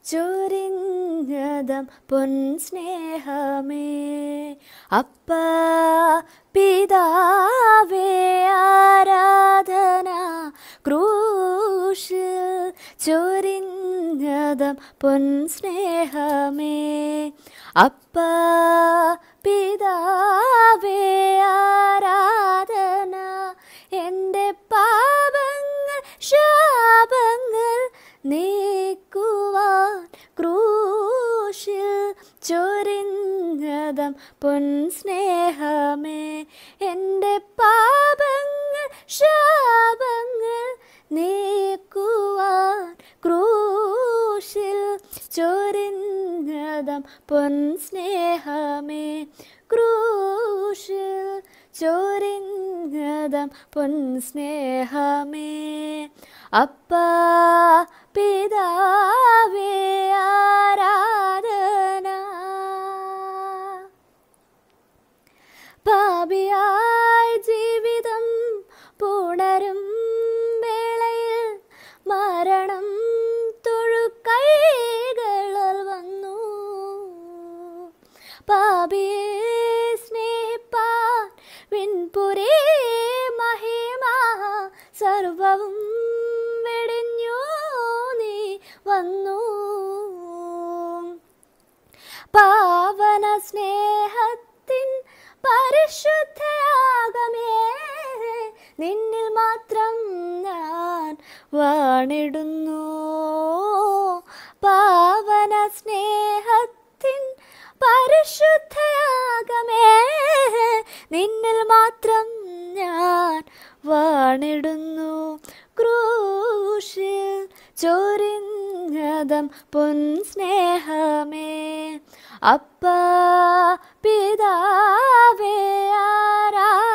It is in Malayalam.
ചൊരിഞ്ഞതം പൊൻ സ്നേഹമേ അപ്പ പിതാവേ ആരാധന ക്രൂശിൽ ചൊരിഞ്ഞതം പൊൻ സ്നേഹമേ അപ്പ പിതാവേ ആരാധന എൻ്റെ പാപങ്ങൾ ശാപങ്ങൾ നീക്കുവാൻ ക്രൂശിൽ ചൊരിഞ്ഞതം പൊൻ സ്നേഹമേ എൻ്റെ പാപങ്ങൾ ശാപങ്ങൾ നീക്കുവാൻ ക്രൂശിൽ ചൊരിഞ്ഞതം പൊൻ സ്നേഹമേ ക്രൂശിൽ ചൊരിഞ്ഞതം പൊൻ സ്നേഹമേ അപ്പ പിതാവേ ആരാധന പാപിയായി ജീവിതം പുണരും വേളയിൽ മരണം തൊഴുക്കൈകളിൽ വന്നു പാപിയെ സ്നേഹിപ്പാൻ വിൺപുരേ മഹിമ സർവവും വെടിഞ്ഞു നീ വന്നു പാവന സ്നേഹത്തിൻ പരിശുദ്ധയാകമേ നിന്നിൽ മാത്രം ഞാൻ വാണിടുന്നു പാവന സ്നേഹത്തിൻ പരിശുദ്ധയാകമേ നിന്നിൽ മാത്രം ഞാൻ വാണിടുന്നു ക്രൂശിൽ ചൊരിഞ്ഞതം പൊൻ സ്നേഹമേ അപ്പ പിതാവേ ആരാ